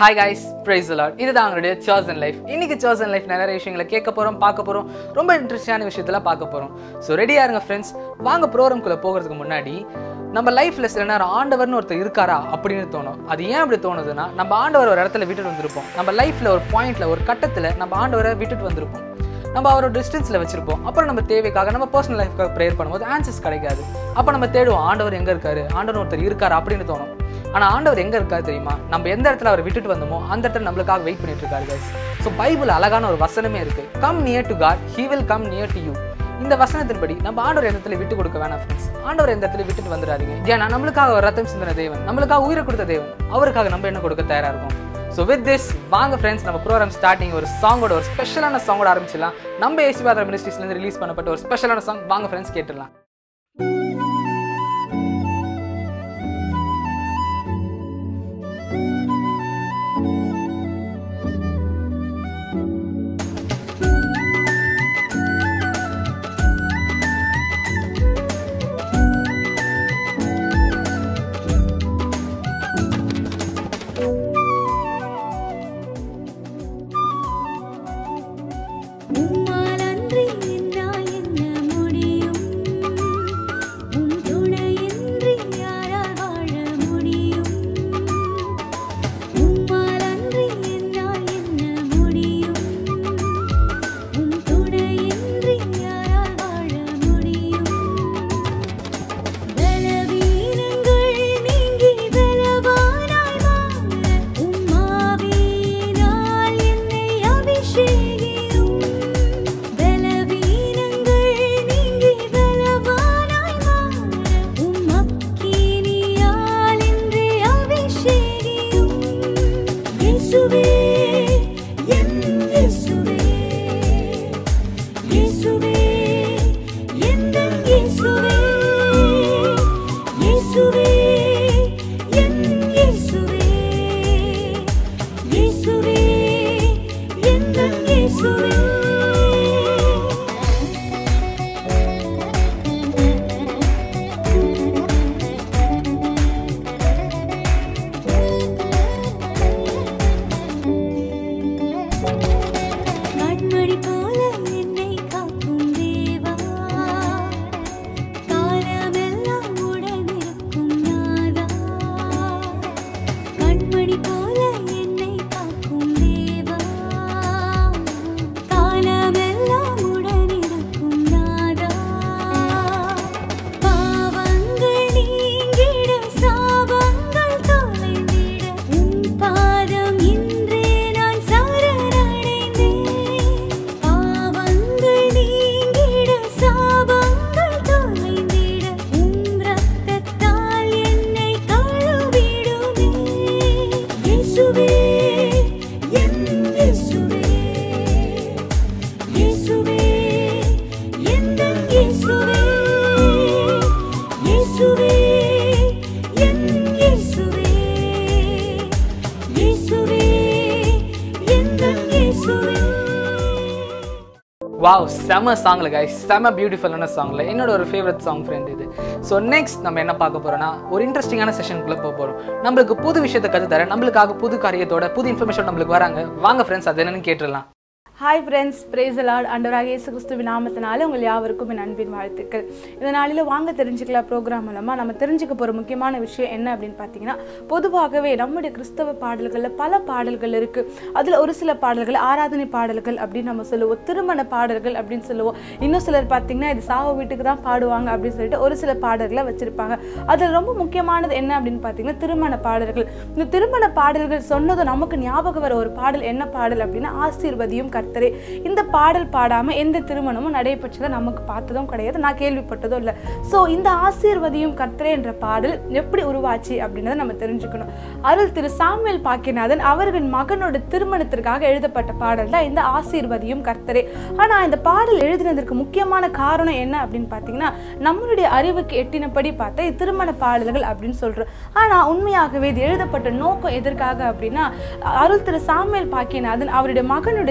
Hi guys price lot இதுதான் அவங்களுடைய சர்ஸ் life இன்னைக்கு சர்ஸ் லைஃப் நிறைய விஷயங்களை கேட்க போகிறோம் பார்க்க போகிறோம் ரொம்ப இன்ட்ரெஸ்டிங்கான விஷயத்துல பார்க்க போகிறோம் ஸோ ரெடியாக இருங்க ஃப்ரெண்ட்ஸ் வாங்க ப்ரோக்ராம்குள்ளே போகிறதுக்கு முன்னாடி நம்ம லைஃப்பில் சில நேரம் ஆண்டவர்னு ஒருத்தர் இருக்காரா அப்படின்னு தோணும் அது ஏன் அப்படி தோணுதுன்னா நம்ம ஆண்டவர் ஒரு இடத்துல விட்டுட்டு வந்திருப்போம் நம்ம லைஃப்பில் ஒரு பாயிண்ட்ல ஒரு கட்டத்தில் நம்ம ஆண்டவரை விட்டுட்டு வந்திருப்போம் நம்ம அவரோட டிஸ்டன்ஸில் வச்சிருப்போம் அப்புறம் நம்ம தேவைக்காக நம்ம பர்சனல் லைஃப்க்காக ப்ரேயர் பண்ணும்போது ஆன்சர்ஸ் கிடைக்காது அப்போ நம்ம தேடுவோம் ஆண்டவர் எங்கே இருக்காரு ஆண்டவர் ஒருத்தர் இருக்காரு அப்படின்னு தோணும் ஆனால் ஆண்டவர் எங்கே இருக்காரு தெரியுமா நம்ம எந்த இடத்துல அவர் விட்டுட்டு வந்தோமோ அந்த இடத்துல நம்மளுக்காக வெயிட் பண்ணிட்டு இருக்காரு guys ஸோ பைபிள் அழகான ஒரு வசனமே இருக்கு come near to God he will come near to you இந்த வசனத்தின்படி நம்ம ஆண்டவர் எந்த இடத்துல விட்டு கொடுக்க வேணாம் ஃப்ரெண்ட்ஸ் ஆண்டவர் எந்த இடத்துல விட்டுட்டு வந்துடாதீங்க ஏன்னா நம்மளுக்காக ஒரு ரத்தம் சிந்தின தேவன் நம்மளுக்காக உயிரை கொடுத்த தேவன் அவருக்காக நம்ம என்ன கொடுக்க தயாரா இருக்கும் ஸோ வித் திஸ் வாங்க ஃப்ரெண்ட்ஸ் நம்ம ப்ரோக்ராம் ஸ்டார்டிங் ஒரு சாங்கோட ஒரு ஸ்பெஷலான சாங்கோட ஆரம்பிச்சிடலாம் நம்ம ஏசிபாதர் மினிஸ்ட்ரிஸ்லேருந்து ரிலீஸ் பண்ணப்பட்ட ஒரு ஸ்பெஷலான சாங் வாங்க ஃப்ரெண்ட்ஸ் கேட்டுடலாம் உம்மால் அன்றி என்னால் என்ன முடியும் உம் துணையின்றி யாரால் வாழ முடியும் உம்மால் அன்றி என்னால் என்ன முடியும் உம் துணையின்றி யாரால் வாழ முடியும் பலவீனங்கள் நீங்கி பலவானாய் மாற உம்மாவினால் என்னை அபிஷேகியும் பலவீனங்கள் நீங்கி பலவானாய் மாற உம் அக்கினியால் என்னை அபிஷேகியும் இயேசுவே என் இயேசுவே இயேசுவே எந்தன் இயேசுவே இயேசுவே என் இயேசுவே இயேசுவே எந்தன் இயேசுவே கண்மணி போல என்னை காக்கும் தேவா காலமெல்லாம் உடனிருக்கும் நாதா கண்மணி போல என்னை காக்கும் தேவா காலமெல்லாம் உடனிருக்கும் நாதா பாவங்கள் நீங்கிட சாபங்கள் தொலைந்திட உன் பாதம் இன்றே நான் சரணடைந்தேன் பாவங்கள் நீங்கிட சாபங்கள் தொலைந்திட உம் ரத்தத்தால் என்னை கழுவிடுமே இயேசுவே என் இயேசுவே இயேசுவே எந்தன் இயேசுவே இயேசுவே என் இயேசுவே இயேசுவே எந்தன் இயேசுவே வாவ் செம சாங்ல கைஸ் செம பியூட்டிஃபுல்லான சாங்ல என்னோட ஒரு ஃபேவரட் சாங் ஃப்ரெண்ட் இது ஸோ நெக்ஸ்ட் நம்ம என்ன பார்க்க போறோம்னா ஒரு இன்ட்ரெஸ்டிங்கான செஷனுக்குள்ள போக போறோம் நம்மளுக்கு புது விஷயத்தை கற்று தர நம்மளுக்காக புது காரியத்தோட புது இன்ஃபர்மேஷன் நம்மளுக்கு வராங்க வாங்க ஃப்ரெண்ட்ஸ் அது என்னன்னு கேட்டுடலாம் ஹாய் ஃப்ரெண்ட்ஸ் பிரேஸ் லார்ட் ஆண்டவராக இயேசு கிறிஸ்துவின் நாமத்தினால உங்கள் யாவருக்கும் என் அன்பின் வாழ்த்துக்கள் இந்த நாளில் வாங்க தெரிஞ்சுக்கலாம் ப்ரோக்ராம் மூலமாக நம்ம தெரிஞ்சுக்க போகிற முக்கியமான விஷயம் என்ன அப்படின்னு பார்த்தீங்கன்னா பொதுவாகவே நம்முடைய கிறிஸ்தவ பாடல்களில் பல பாடல்கள் இருக்குது அதில் ஒரு சில பாடல்கள் ஆராதனை பாடல்கள் அப்படின்னு நம்ம சொல்லுவோம் திருமண பாடல்கள் அப்படின்னு சொல்லுவோம் இன்னும் சிலர் பார்த்தீங்கன்னா இது சாவு வீட்டுக்கு தான் பாடுவாங்க அப்படின்னு சொல்லிட்டு ஒரு சில பாடல்களை வச்சுருப்பாங்க அதில் ரொம்ப முக்கியமானது என்ன அப்படின்னு பார்த்தீங்கன்னா திருமண பாடல்கள் இந்த திருமண பாடல்கள் சொன்னதும் நமக்கு ஞாபகம் வர ஒரு பாடல் என்ன பாடல் அப்படின்னா ஆசீர்வதியும் கர்த்தரே இந்த பாடல் பாடாம எந்த திருமணமும் நடைபெற்றதை நமக்கு பார்த்ததும் கிடையாது நான் கேள்விப்பட்டதும் இல்லை ஸோ இந்த ஆசீர்வதியும் கர்த்தரே என்ற பாடல் எப்படி உருவாச்சு அப்படின்றத நம்ம தெரிஞ்சுக்கணும் அருள் திரு சாமுவேல் பாக்கியநாதன் அவர்கள் மகனோட திருமணத்திற்காக எழுதப்பட்ட பாடல் தான் இந்த ஆசீர்வதியும் கர்த்தரே ஆனா இந்த பாடல் எழுதினதற்கு முக்கியமான காரணம் என்ன அப்படின்னு பார்த்தீங்கன்னா நம்மளுடைய அறிவுக்கு எட்டினபடி பார்த்தா இது திருமண பாடல்கள் அப்படின்னு சொல்றோம் ஆனா உண்மையாகவே இது எழுதப்பட்ட நோக்கம் எதற்காக அப்படின்னா அருள் திரு சாமுவேல் பாக்கியநாதன் அவருடைய மகனுடைய திருமண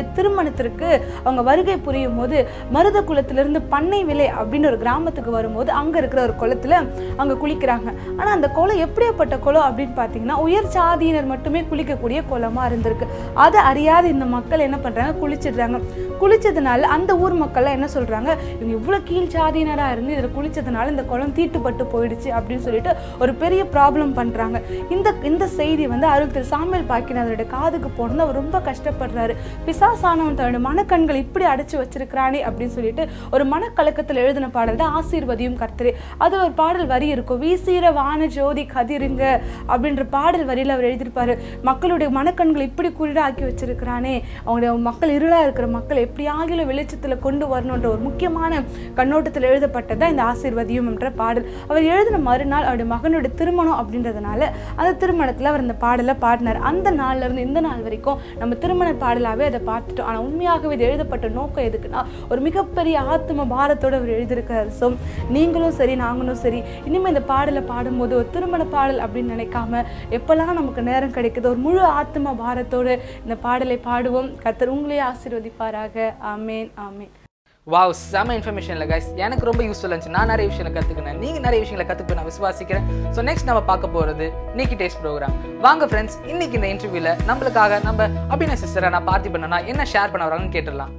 திருமணத்திற்கு அவங்க வருகை புரியும் போது மருத குளத்திலிருந்து பண்ணை விலை அப்படின்னு ஒரு கிராமத்துக்கு வரும்போது அங்க இருக்கிற ஒரு குளத்துல அங்க குளிக்கிறாங்க ஆனா அந்த குளம் எப்படியாப்பட்ட குளம் அப்படின்னு பார்த்தீங்கன்னா உயர் சாதியினர் மட்டுமே குளிக்கக்கூடிய குளமா இருந்திருக்கு அதை அறியாத இந்த மக்கள் என்ன பண்றாங்க குளிச்சிடுறாங்க குளிச்சதுனால அந்த ஊர் மக்கள்லாம் என்ன சொல்றாங்க இவங்க இவ்வளவு கீழ் சாதியினரா இருந்து இதுல குளிச்சதுனால இந்த குளம் தீட்டுப்பட்டு போயிடுச்சு அப்படின்னு சொல்லிட்டு ஒரு பெரிய ப்ராப்ளம் பண்றாங்க இந்த இந்த செய்தி வந்து அருள் திரு சாமியல் பாக்கினதோட காதுக்கு போனது அவர் ரொம்ப கஷ்டப்படுறாரு பிசாசானவன் தன்னோட மனக்கண்கள் இப்படி அடைச்சு வச்சிருக்கிறானே அப்படின்னு சொல்லிட்டு ஒரு மனக்கலக்கத்தில் எழுதின பாடல் தான் ஆசீர்வதியும் கர்த்தரே அது ஒரு பாடல் வரி இருக்கும் வீசீர வான ஜோதி கதிருங்க அப்படின்ற பாடல் வரியில அவர் எழுதியிருப்பாரு மக்களுடைய மனக்கண்கள் இப்படி குருடா ஆக்கி வச்சிருக்கிறானே அவங்களுடைய மக்கள் இருளா இருக்கிற மக்கள் எப்படி ஆகிலும் வெளிச்சத்துல கொண்டு வரணுன்ற ஒரு முக்கியமான கண்ணோட்டத்தில் எழுதப்பட்டதான் இந்த ஆசீர்வதியும் என்ற பாடல் அவர் எழுதின மறுநாள் அவருடைய மகனுடைய திருமணம் அப்படின்றதுனால அந்த திருமணத்துல அவர் இந்த பாடலை பாடினார் அந்த நாள்ல இருந்து இந்த நாள் வரைக்கும் நம்ம திருமண பாடலாவே அதை பார்த்துட்டோம் ஆனா உண்மையாகவே இது எழுதப்பட்ட நோக்கம் எதுக்குன்னா ஒரு மிகப்பெரிய ஆத்ம பாரத்தோட அவர் எழுதியிருக்கிறார் ஸோ நீங்களும் சரி நாங்களும் சரி இனிமே இந்த பாடலை பாடும்போது ஒரு திருமண பாடல் அப்படின்னு நினைக்காம எப்பெல்லாம் நமக்கு நேரம் கிடைக்குது ஒரு முழு ஆத்ம பாரத்தோடு இந்த பாடலை பாடுவோம் கர்த்தர் உங்களையே ஆசீர்வதிப்பாராக ஆமேன் ஆமேன் வாவ் செம இன்ஃபர்மேஷன் இல்லை கைஸ் எனக்கு ரொம்ப யூஸ்ஃபுல்லாக இருந்துச்சு நான் நிறைய விஷயங்களை கற்றுக்கினேன் நீங்கள் நிறைய விஷயங்களை கற்றுக்க நான் விசுவாசிக்கிறேன் ஸோ நெக்ஸ்ட் நம்ம பார்க்க போகிறது நிக்கி டேஸ்ட் ப்ரோக்ராம் வாங்க ஃப்ரெண்ட்ஸ் இன்னைக்கு இந்த இன்டர்வியூவில் நம்மளுக்காக நம்ம அபிநய சிஸ்டரை நான் பார்த்திபனா என்ன ஷேர் பண்ண வராங்கன்னு கேட்டுடலாம்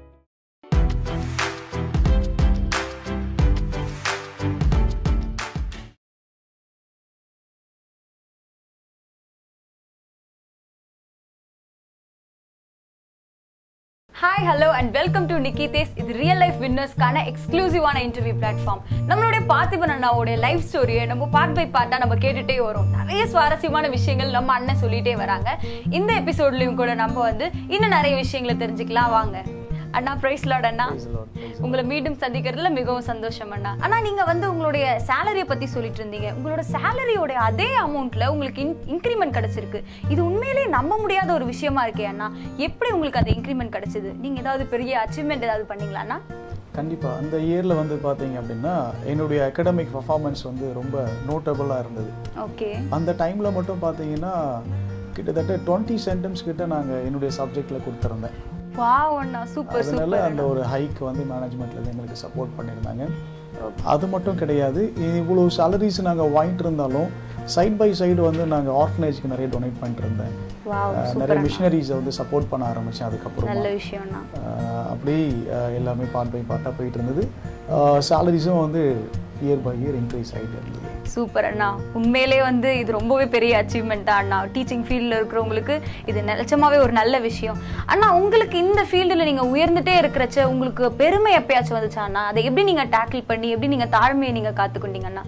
hi hello and welcome to நிக்கி தேஸ் இது ரியல் லைஃப் வின்னர்ஸ்க்கான எக்ஸ்க்ளூசிவான இன்டர்வியூ பிளாட்ஃபார்ம் நம்மளுடைய பார்த்திபன் அண்ணாவோட லைஃப் ஸ்டோரியை நம்ம பார்ட் பை பார்ட்டா நம்ம கேட்டுட்டே வரோம் நிறைய சுவாரஸ்யமான விஷயங்கள் நம்ம அண்ணன் சொல்லிட்டே வராங்க இந்த எபிசோட்லயும் கூட நம்ம வந்து இன்னும் நிறைய விஷயங்களை தெரிஞ்சுக்கலாம் வாங்க அண்ணா பிரைஸ் லார்ட் அண்ணா உங்களை மீண்டும் சந்திக்கிறதுல மிகவும் சந்தோஷம் அண்ணா அண்ணா நீங்க வந்து உங்களுடைய சேலரியை பத்தி சொல்லிட்டு இருந்தீங்க உங்களோட சேலரியோட அதே அமௌண்ட்ல உங்களுக்கு இன்க்ரிமெண்ட் கிடைச்சிருக்கு இது உண்மையிலேயே நம்ப முடியாத ஒரு விஷயமா இருக்கே அண்ணா எப்படி உங்களுக்கு அந்த இன்க்ரிமெண்ட் கிடைச்சது நீங்க ஏதாவது பெரிய அச்சீவ்மெண்ட் ஏதாவது பண்ணீங்களா அண்ணா கண்டிப்பாக அந்த இயரில் வந்து பார்த்தீங்க அப்படின்னா என்னுடைய அகடமிக் பர்ஃபார்மன்ஸ் வந்து ரொம்ப நோட்டபுளாக இருந்தது ஓகே அந்த டைமில் மட்டும் பார்த்தீங்கன்னா கிட்டத்தட்ட டுவெண்ட்டி சென்டென்ஸ் கிட்ட நாங்கள் என்னுடைய சப்ஜெக்டில் கொடுத்துருந்தேன் வாவ் அண்ணா சூப்பர் அதனால சூப்பர் அந்த ஒரு ஹைக் வந்து மேனேஜ்மெண்ட்ல எங்களுக்கு சப்போர்ட் பண்ணியிருந்தாங்க அது மட்டும் கிடையாது இவ்வளோ சாலரிஸ் நாங்கள் வாங்கிட்டு இருந்தாலும் சைட் பை சைடு வந்து நாங்கள் ஆர்ஃபனேஜ்க்கு நிறைய டொனேட் பண்ணிட்டு இருந்தேன் வாவ் அஹ் நிறைய மிஷினரிஸை வந்து சப்போர்ட் பண்ண ஆரம்பித்தேன் அதுக்கப்புறம் நல்ல விஷயம் அண்ணா ஆஹ் அப்படியே ஆஹ் எல்லாமே பார்ட் பை பார்ட்டாக போயிட்டு இருந்தது சேலரிஸும் வந்து இயர் பை இயர் இன்க்ரீஸ் ஆகிட்டு இருந்தது சூப்பர் அண்ணா உண்மையிலே வந்து இது ரொம்பவே பெரிய அச்சீவ்மெண்ட் தான் அண்ணா டீச்சிங் ஃபீல்டில் இருக்கிறவங்களுக்கு இது நிச்சயமாவே ஒரு நல்ல விஷயம் அண்ணா உங்களுக்கு இந்த ஃபீல்டில் நீங்கள் உயர்ந்துட்டே இருக்கிறச்ச உங்களுக்கு பெருமை எப்பயாச்சும் வந்துச்சா அண்ணா அதை எப்படி நீங்கள் டேக்கிள் பண்ணி எப்படி நீங்கள் தாழ்மையை நீங்கள் காத்துக்கொண்டீங்க அண்ணா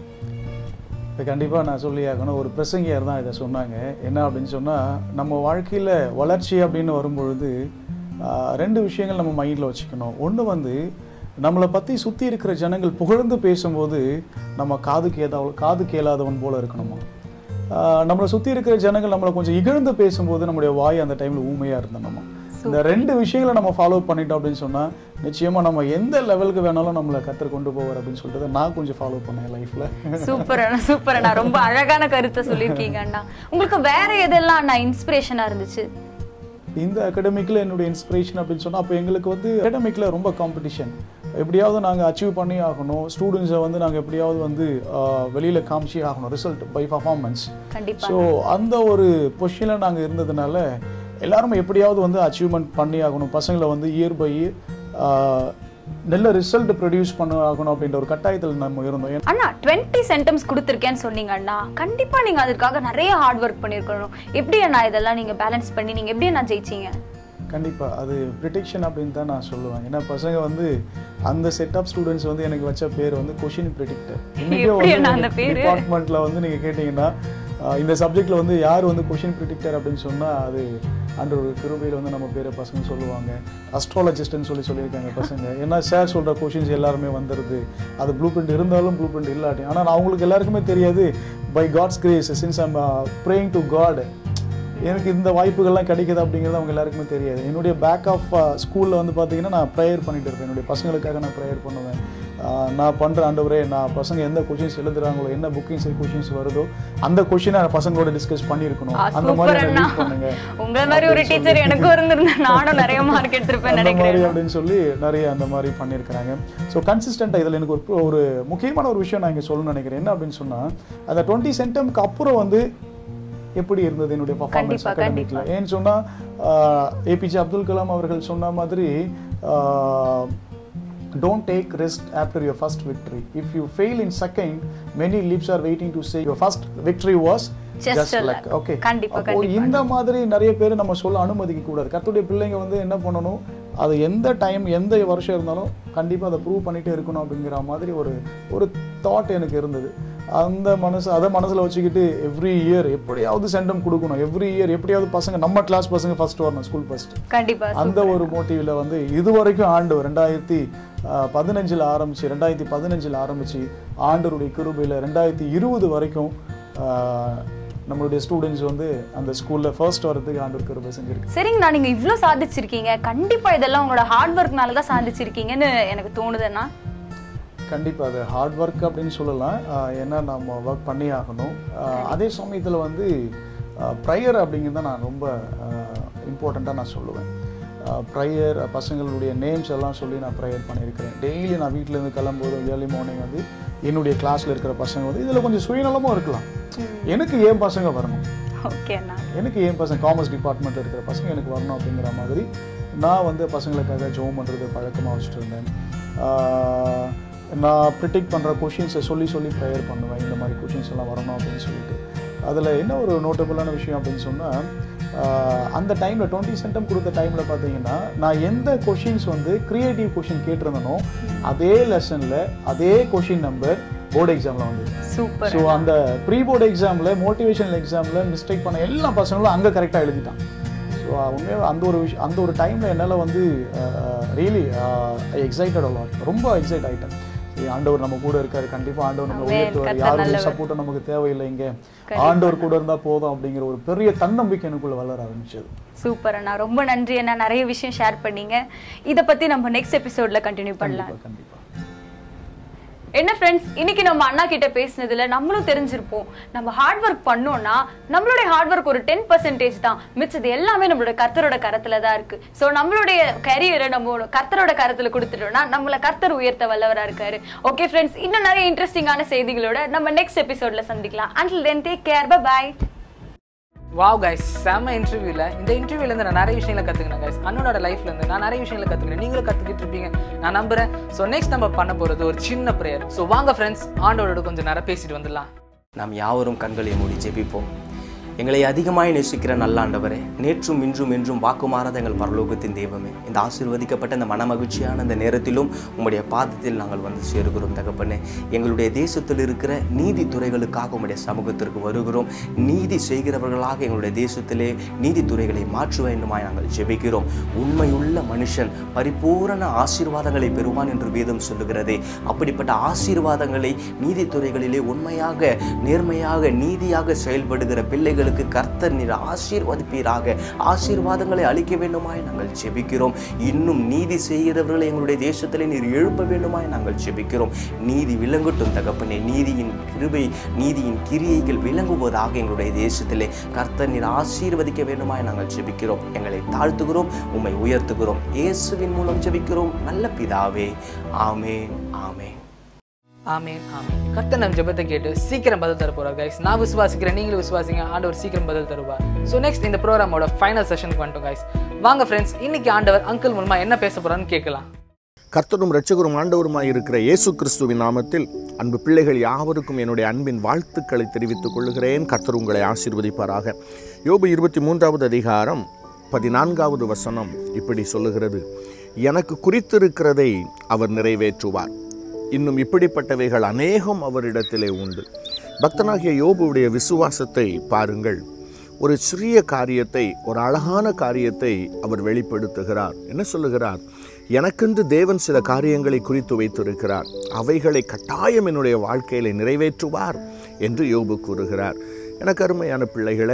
இப்போ கண்டிப்பாக நான் சொல்லி ஆகணும் ஒரு பிரசங்கியார் தான் இதை சொன்னாங்க என்ன அப்படின்னு சொன்னால் நம்ம வாழ்க்கையில் வளர்ச்சி அப்படின்னு வரும்பொழுது ஆஹ், ரெண்டு விஷயங்கள் நம்ம மைண்டில் வச்சுக்கணும் ஒன்று வந்து நம்மளை பற்றி சுற்றி இருக்கிற ஜனங்கள் புகழ்ந்து பேசும்போது நம்ம காது கேதாவ காது கேளாதவன் போல இருக்கணுமா ஆஹ், நம்மளை சுற்றி இருக்கிற ஜனங்கள் நம்மளை கொஞ்சம் இகழ்ந்து பேசும்போது நம்முடைய வாய் அந்த டைமில் ஊமையாக இருந்தணுமா இந்த ரெண்டு விஷயங்களை நம்ம ஃபாலோ பண்ணிட்டோம் அப்படின்னு சொன்னால் நிச்சயமாக நம்ம எந்த லெவலுக்கு வேணாலும் நம்மளை கத்தர் கொண்டு போவார் அப்படின்னு சொல்லிட்டு நான் கொஞ்சம் ஃபாலோ பண்ணேன் லைஃப்பில் சூப்பர் அண்ணா சூப்பர் அண்ணா ரொம்ப அழகான கருத்தை சொல்லியிருக்கீங்க அண்ணா உங்களுக்கு வேற எதெல்லாம் அண்ணா இன்ஸ்பிரேஷனாக இருந்துச்சு இந்த அகடமிக்கில் என்னுடைய இன்ஸ்பிரேஷன் அப்படின்னு சொன்னால் அப்போ எங்களுக்கு வந்து அகடமிக்கில் ரொம்ப காம்படிஷன் எப்படியாவது நாங்கள் அச்சீவ் பண்ணி ஆகணும் ஸ்டூடெண்ட்ஸை வந்து நாங்கள் எப்படியாவது வந்து வெளியில் காமிச்சி ஆகணும் ரிசல்ட் பை பர்ஃபார்மன்ஸ் கண்டிப்பா ஸோ அந்த ஒரு பொசிஷனில் நாங்கள் இருந்ததுனால எல்லாருமே எப்படியாவது வந்து அச்சீவ்மெண்ட் பண்ணி ஆகணும் பசங்களை வந்து இயர் பை இயர் நல்ல ரிசல்ட் ப்ரொடியூஸ் பண்ண ஆகணும் அப்படின்ற ஒரு கட்டாயத்தில் நம்ம இருந்தோம் அண்ணா டுவெண்ட்டி சென்டம்ஸ் கொடுத்துருக்கேன்னு சொன்னீங்க அண்ணா கண்டிப்பா நீங்க அதுக்காக நிறைய ஹார்ட் ஒர்க் பண்ணியிருக்கணும் எப்படி அண்ணா இதெல்லாம் நீங்க பேலன்ஸ் பண்ணி நீங்க எப்படி அண்ணா ஜெயிச்சீங்க கண்டிப்பா அது ப்ரிடிக்ஷன் அப்படின்னு தான் நான் சொல்லுவேன் ஏன்னா பசங்க வந்து அந்த செட் ஆஃப் ஸ்டூடெண்ட்ஸ் வந்து எனக்கு வச்ச பேர் வந்து கொஷின் ப்ரிடிக்டர் எப்படி அண்ணா அந்த பேரு? டிபார்ட்மெண்ட்ல வந்து நீங்க கேட்டீங்கன்னா ஆஹ் இந்த சப்ஜெக்ட்ல வந்து யார் வந்து கொஷின் ப்ரிடிக்டர் அப்படின்னு சொன்னா அது அந்த ஒரு கிருபையில் வந்து நம்ம பேரை பசங்க சொல்லுவாங்க அஸ்ட்ராலஜிஸ்ட்னு சொல்லி சொல்லியிருக்காங்க பசங்க ஏன்னா சார் சொல்ற கொஷின்ஸ் எல்லாருமே வந்துடுது அது ப்ளூ பிரிண்ட் இருந்தாலும் ப்ளூ பிரிண்ட் இல்லாட்டி ஆனால் அவங்களுக்கு எல்லாருக்குமே தெரியாது by God's grace since I'm praying to God எனக்கு இந்த வாய்ப்புகள்லாம் கிடைக்குது அப்படிங்கிறது அவங்க எல்லாருக்குமே தெரியாது என்னுடைய பேக் ஆஃப் ஸ்கூலில் வந்து பார்த்தீங்கன்னா நான் ப்ரேயர் பண்ணிட்டு இருப்பேன் என்னுடைய பசங்களுக்காக நான் ப்ரேயர் பண்ணுவேன் ஆஹ் நான் பண்ணுற ஆண்டவரே நான் பசங்க எந்த கொஷின்ஸ் எழுதுறாங்களோ என்ன புக்கிங்ஸ் கொஷின்ஸ் வருதோ அந்த கொஷினை பசங்களோட டிஸ்கஸ் பண்ணியிருக்கணும் ஆ, அந்த super மாதிரி அண்ணா. lead பண்ணுங்க உங்களை மாதிரி ஒரு டீச்சர் எனக்கும் இருந்திருந்தா நானும் நிறைய மார்க் எடுத்திருப்பேன் அந்த மாதிரி நினைக்கிறேன் அப்படின்னு சொல்லி நிறைய அந்த மாதிரி பண்ணியிருக்கிறாங்க ஸோ கன்சிஸ்டண்ட்டாக இதில் எனக்கு ஒரு ஒரு முக்கியமான ஒரு விஷயம் நான் இங்கே சொல்லணும்னு நினைக்கிறேன் என்ன அப்படின்னு சொன்னால் அந்த டுவெண்ட்டி சென்டம்க்கு அப்புறம் வந்து எப்படி இருந்தது என்னுடைய பர்ஃபார்மன்ஸ் கண்டிப்பா, அகாடமிக்ல ஏன்னு சொன்னால் ஏபிஜே அப்துல் கலாம் அவர்கள் சொன்ன மாதிரி don't take rest after your first victory if you fail in second many lips are waiting to say your first victory was Just just a luck luck. Okay கண்டிப்பா, அப்போ கண்டிப்பா. இந்த மாதிரி நிறைய பேர் நம்ம சொல்ல அனுமதிக்க கூடாது கர்த்தருடைய பிள்ளைங்க வந்து என்ன பண்ணணும் அது எந்த டைம் எந்த வருஷம் இருந்தாலும் கண்டிப்பாக அதை ப்ரூவ் பண்ணிட்டே இருக்கணும் அப்படிங்கிற மாதிரி ஒரு ஒரு தாட் எனக்கு இருந்தது அந்த மனசு அதை மனசில் வச்சுக்கிட்டு எவ்ரி இயர் எப்படியாவது சென்டம் கொடுக்கணும் எவ்ரி இயர் எப்படியாவது பசங்க நம்ம கிளாஸ் பசங்க ஃபர்ஸ்ட் வரணும் ஸ்கூல் ஃபர்ஸ்ட் கண்டிப்பா அந்த ஒரு மோட்டிவ்ல வந்து இது வரைக்கும் ஆண்டு ரெண்டாயிரத்தி பதினஞ்சில் ஆரம்பிச்சு ரெண்டாயிரத்தி பதினஞ்சில் ஆரம்பிச்சு ஆண்டருடைய கிருபையில் ரெண்டாயிரத்தி இருபது வரைக்கும் ஆஹ், நம்மளுடைய ஸ்டூடெண்ட்ஸ் வந்து அந்த ஸ்கூல்ல ஃபர்ஸ்ட் வரதுக்கு ஆண்டவர் கிருபை செஞ்சிருக்கு சரிங்கண்ணா நீங்க இவ்ளோ சாதிச்சிருக்கீங்க கண்டிப்பா இதெல்லாம் உங்களோட ஹார்ட் ஒர்க்னால தான் சாதிச்சிருக்கீங்கன்னு எனக்கு தோணுதுண்ணா கண்டிப்பாக அது ஹார்ட் ஒர்க் அப்படின்னு சொல்லலாம் ஆஹ் ஏன்னா நம்ம ஒர்க் பண்ணி ஆகணும் ஆஹ் அதே சமயத்தில் வந்து ப்ரையர் அப்படிங்கிறத நான் ரொம்ப இம்பார்ட்டண்ட்டாக நான் சொல்லுவேன் ப்ரையர் பசங்களுடைய நேம்ஸ் எல்லாம் சொல்லி நான் ப்ரேயர் பண்ணியிருக்கிறேன் டெய்லி நான் வீட்டிலேருந்து கிளம்பும்போது ஏர்லி மார்னிங் வந்து என்னுடைய கிளாஸில் இருக்கிற பசங்க வந்து இதில் கொஞ்சம் சுயநலமும் இருக்கலாம் எனக்கு ஏன் பசங்க வரணும் ஓகே அண்ணா எனக்கு ஏன் பசங்க காமர்ஸ் டிபார்ட்மெண்ட்டில் இருக்கிற பசங்க எனக்கு வரணும் அப்படிங்கிற மாதிரி நான் வந்து பசங்களுக்காக ஜோம் பண்ணுறது பழக்கமாக வச்சுட்டு இருந்தேன் ஆஹ் நான் ப்ரிடிக்ட் பண்ணுற கொஷின்ஸை சொல்லி சொல்லி ப்ரேயர் பண்ணுவேன் இந்த மாதிரி கொஷின்ஸ் எல்லாம் வரணும் அப்படின்னு சொல்லிட்டு அதில் என்ன ஒரு நோட்டபுளான விஷயம் அப்படின்னு சொன்னால் அந்த டைமில் டுவெண்ட்டி சென்டம் கொடுத்த டைமில் பார்த்தீங்கன்னா நான் எந்த கொஷின்ஸ் வந்து க்ரியேட்டிவ் கொஷின் கேட்டிருந்தனோ அதே லெசனில் அதே கொஷின் நம்பர் போர்டு எக்ஸாமில் வந்து சூப்பர் ஸோ அந்த ப்ரீ போர்டு எக்ஸாமில் மோட்டிவேஷனல் எக்ஸாமில் மிஸ்டேக் பண்ண எல்லா பசங்களும் அங்கே கரெக்டாக எழுதிட்டான் ஸோ உண்மையாக அந்த ஒரு விஷயம் அந்த ஒரு டைமில் என்னால் வந்து ரியலி எக்ஸைட்டட் அலாட் ரொம்ப எக்ஸைட் ஆகிட்டேன் சரி, ஆண்டவர் நம்ம கூட இருக்காரு கண்டிப்பா ஆண்டவர் நம்ம Amen. உயர்த்துவார் கர்த்தர் யாருடைய நல்லவர். சப்போர்ட்டும் நமக்கு தேவையில்லை இங்க ஆண்டவர் கூட இருந்தா போதும் அப்படிங்கிற ஒரு பெரிய தன்னம்பிக்கை எனக்குள்ள வளர ஆரம்பிச்சது சூப்பர் அண்ணா ரொம்ப நன்றி அண்ணா நிறைய விஷயம் ஷேர் பண்ணீங்க இத பத்தி நம்ம நெக்ஸ்ட் எபிசோட்ல கண்டினியூ பண்ணலாம் கண்டிப்பா கண்டிப்பா என்ன ஃப்ரெண்ட்ஸ் இன்னைக்கு நம்ம அண்ணா கிட்ட பேசினதுல நம்மளும் தெரிஞ்சிருப்போம் நம்ம ஹார்ட் ஒர்க் பண்ணோம்னா நம்மளுடைய ஹார்ட் ஒர்க் ஒரு டென் பர்சன்டேஜ் தான் மிச்சது எல்லாமே நம்மளோட கர்த்தரோட கரத்துல தான் இருக்கு ஸோ நம்மளுடைய கரியரை நம்ம கர்த்தரோட கரத்துல கொடுத்துட்டோம்னா நம்மள கர்த்தர் உயர்த்த வல்லவரா இருக்காரு ஓகே ஃப்ரெண்ட்ஸ் இன்னும் நிறைய இன்ட்ரெஸ்டிங்கான செய்திகளோட நம்ம நெக்ஸ்ட் எபிசோட்ல சந்திக்கலாம் until then take care bye wow guys செம்ம இன்டர்வியூல இந்த இன்டர்வியூல இருந்து நான் நிறைய விஷயங்களை கத்துக்கினேன் கைஸ் அண்ணனோட லைஃப்ல இருந்து நான் நிறைய விஷயங்களை கத்துக்கினேன் நீங்களும் கத்துக்கிட்டு இருப்பீங்க நான் நம்புறேன் ஸோ நெக்ஸ்ட் நம்ம பண்ண போறது ஒரு சின்ன ப்ரேயர் ஸோ வாங்க ஃப்ரெண்ட்ஸ் ஆண்டோட கொஞ்சம் நேரம் பேசிட்டு வந்துடலாம் நாம் யாவரும் கண்களை மூடி ஜெபிப்போம் எங்களை அதிகமாய் நேசிக்கிற நல்ல ஆண்டவரே நேற்றும் இன்றும் என்றும் வாக்குமாறாத எங்கள் பரலோகத்தின் தெய்வமே இந்த ஆசீர்வதிக்கப்பட்ட இந்த மனமகிழ்ச்சியான இந்த நேரத்திலும் உம்முடைய பாதத்தில் நாங்கள் வந்து சேருகிறோம் தகப்பனே எங்களுடைய தேசத்தில் இருக்கிற நீதித்துறைகளுக்காக உம்முடைய சமூகத்திற்கு வருகிறோம் நீதி செய்கிறவர்களாக எங்களுடைய தேசத்திலே நீதித்துறைகளை மாற்ற வேண்டுமாய் நாங்கள் ஜெபிக்கிறோம் உண்மையுள்ள மனுஷன் பரிபூரண ஆசீர்வாதங்களை பெறுவான் என்று வேதம் சொல்லுகிறதே அப்படிப்பட்ட ஆசீர்வாதங்களை நீதித்துறைகளிலே உண்மையாக நேர்மையாக நீதியாக செயல்படுகிற பிள்ளைகளுக்கு கர்த்தர் நீர் ஆசீர்வதிப்பீராக ஆசீர்வாதங்களை அளிக்க வேண்டுமாய் நாங்கள் ஜெபிக்கிறோம் இன்னும் நீதி செய்கிறவர்களை எங்களுடைய தேசத்திலே நீர் எழுப்ப வேண்டுமாய் நாங்கள் ஜெபிக்கிறோம் நீதி விளங்கட்டும் தகப்பனே நீதியின் கிருபை நீதியின் கிரியைகள் விளங்குவதாக எங்களுடைய தேசத்திலே கர்த்தர் நீர் ஆசீர்வதிக்க வேண்டுமாய் நாங்கள் ஜெபிக்கிறோம் எங்களை தாழ்த்துகிறோம் உம்மை உயர்த்துகிறோம் இயேசுவின் மூலம் ஜெபிக்கிறோம் நல்ல பிதாவே ஆமென் ஆமென் ஆமேன் ஆமேன் கர்த்தர் நம் ஜெபத்தை கேட்டு சீக்கிரம் பதில் தர போறார் கைஸ் நான் விசுவாசிக்கிறேன் நீங்களும் விசுவாசிங்க ஆண்டவர் சீக்கிரம் பதில் தருவார் ஸோ நெக்ஸ்ட் இந்த ப்ரோக்ராமோட ஃபைனல் செஷனுக்கு வந்துட்டோம் கைஸ் வாங்க ஃப்ரெண்ட்ஸ் இன்னைக்கு ஆண்டவர் அங்கிள் மூலமா என்ன பேச போறான்னு கேட்கலாம் கர்த்தரும் இரட்சகரும் ஆண்டவருமாய் இருக்கிற இயேசு கிறிஸ்துவின் நாமத்தில் அன்பு பிள்ளைகள் யாவருக்கும் என்னுடைய அன்பின் வாழ்த்துக்களை தெரிவித்துக் கொள்கிறேன் கர்த்தர் உங்களை ஆசீர்வதிப்பாராக யோபு இருபத்தி மூன்றாவது அதிகாரம் பதினான்காவது வசனம் இப்படி சொல்லுகிறது எனக்கு குறித்திருக்கிறதை அவர் நிறைவேற்றுவார் இன்னும் இப்படிப்பட்டவைகள் அநேகம் அவரிடத்திலே உண்டு பக்தனாகிய யோபுவுடைய விசுவாசத்தை பாருங்கள் ஒரு சிறிய காரியத்தை ஒரு அழகான காரியத்தை அவர் வெளிப்படுத்துகிறார் என்ன சொல்லுகிறார் எனக்கென்று தேவன் சில காரியங்களை குறித்து வைத்திருக்கிறார் அவைகளை கட்டாயம் என்னுடைய வாழ்க்கையில நிறைவேற்றுவார் என்று யோபு கூறுகிறார் எனக்கு அருமையான பிள்ளைகளே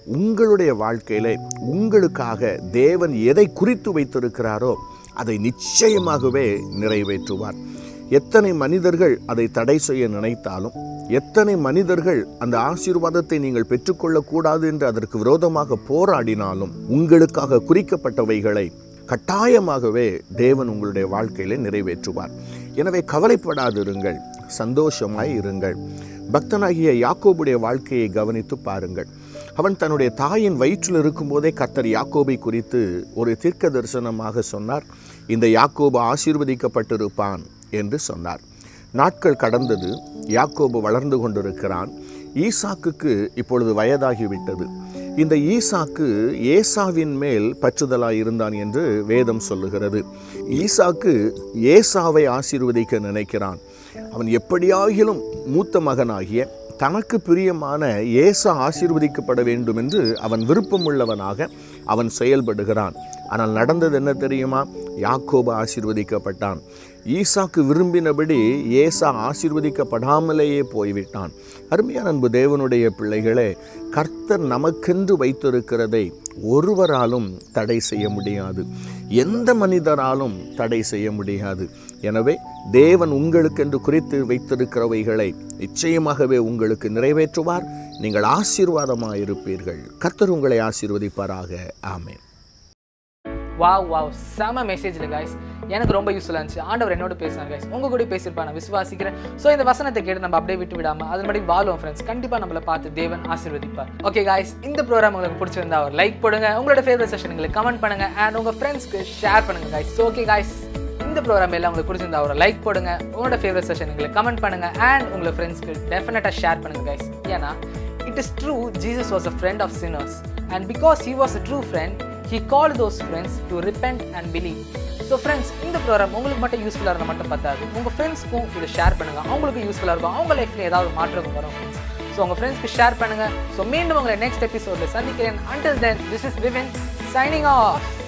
உங்களுடைய வாழ்க்கையிலே உங்களுக்காக தேவன் எதை குறித்து வைத்திருக்கிறாரோ அதை நிச்சயமாகவே நிறைவேற்றுவார் எத்தனை மனிதர்கள் அதை தடை செய்ய நினைத்தாலும் எத்தனை மனிதர்கள் அந்த ஆசீர்வாதத்தை நீங்கள் பெற்றுக்கொள்ளக்கூடாது என்று அதற்கு விரோதமாக போராடினாலும் உங்களுக்காக குறிக்கப்பட்டவைகளை கட்டாயமாகவே தேவன் உங்களுடைய வாழ்க்கையில நிறைவேற்றுவார் எனவே கவலைப்படாதிருங்கள் சந்தோஷமாய் இருங்கள் பக்தனாகிய யாக்கோபுடைய வாழ்க்கையை கவனித்து பாருங்கள் அவன் தன்னுடைய தாயின் வயிற்றில் இருக்கும்போதே கர்த்தர் யாக்கோபை குறித்து ஒரு தீர்க்க தரிசனமாக சொன்னார் இந்த யாக்கோபு ஆசீர்வதிக்கப்பட்டிருப்பான் என்று சொன்னார் நாட்கள் கடந்தது யாக்கோபு வளர்ந்து கொண்டிருக்கிறான் ஈசாக்குக்கு இப்பொழுது வயதாகிவிட்டது இந்த ஈசாக்கு ஏசாவின் மேல் பற்றுதலாய் இருந்தான் என்று வேதம் சொல்லுகிறது ஈசாக்கு ஏசாவை ஆசீர்வதிக்க நினைக்கிறான் அவன் எப்படியாகிலும் மூத்த மகனாகிய தனக்கு பிரியமான ஏசா ஆசீர்வதிக்கப்பட வேண்டும் என்று அவன் விருப்பமுள்ளவனாக அவன் செயல்படுகிறான் ஆனால் நடந்தது என்ன தெரியுமா யாக்கோபு ஆசீர்வதிக்கப்பட்டான் ஈசாக்கு விரும்பினபடி ஏசா ஆசீர்வதிக்கப்படாமலேயே போய்விட்டான் அருமையான அன்பு தேவனுடைய பிள்ளைகளே கர்த்தர் நமக்கென்று வைத்திருக்கிறதை ஒருவராலும் தடை செய்ய முடியாது எந்த மனிதராலும் தடை செய்ய முடியாது எனவே தேவன் உங்களுக்கென்று குறித்து வைத்திருக்கிறவைகளை நிச்சயமாகவே உங்களுக்கு நிறைவேற்றுவார் நீங்கள் ஆசீர்வாதமாக இருப்பீர்கள் கர்த்தர் உங்களை ஆசீர்வதிப்பாராக ஆமென் வாவ் வாவ் செம மெசேஜில் கைஸ் எனக்கு ரொம்ப யூஸ்ஃபுல்லாக இருந்துச்சு ஆண்டவர் என்னோட பேசினார் கைஸ் உங்க கூட பேசியிருப்பா நான் விசுவாசிக்கிறேன் ஸோ இந்த வசனத்தை கேட்டு நம்ம அப்படியே விட்டு விடாம அது மாதிரி வாழ்வோம் ஃப்ரெண்ட்ஸ் கண்டிப்பாக நம்மளை பார்த்து தேவன் ஆசீர்வதிப்பார் ஓகே கைஸ் இந்த ப்ரோக்ராம் உங்களுக்கு பிடிச்சிருந்தா ஒரு லைக் போடுங்க உங்களோட ஃபேவரட் செஷனுங்களுக்கு கமெண்ட் பண்ணுங்க அண்ட் உங்க ஃப்ரெண்ட்ஸ்க்கு ஷேர் பண்ணுங்க கைஸ் ஸோ ஓகே கைஸ் இந்த ப்ரோக்ராம் எல்லாம் உங்களுக்கு பிடிச்சிருந்தா ஒரு லைக் போடுங்க உங்களோட ஃபேவரட் செஷனுங்களுக்கு கமெண்ட் பண்ணுங்க அண்ட் உங்களோட ஃப்ரெண்ட்ஸ்க்கு டெஃபினட்டாக ஷேர் பண்ணுங்க கைஸ் ஏன்னா it is true Jesus was a friend of sinners and because he was a true friend he called those friends to repent and believe so friends இந்த program உங்களுக்கு மட்டும் யூஸ்ஃபுல்லாக இருந்தால் மட்டும் பத்தாது உங்கள் ஃப்ரெண்ட்ஸ்க்கும் இதை ஷேர் பண்ணுங்க அவங்களுக்கும் யூஸ்ஃபுல்லாக இருக்கும் அவங்க லைஃப்பில் ஏதாவது மாற்றம் வரும் ஃப்ரெண்ட்ஸ் ஸோ உங்கள் ஃப்ரெண்ட்ஸ்க்கு ஷேர் பண்ணுங்க ஸோ மீண்டும் உங்களை நெக்ஸ்ட் எபிசோடில் சந்திக்கிறேன் until then this is விவின் signing off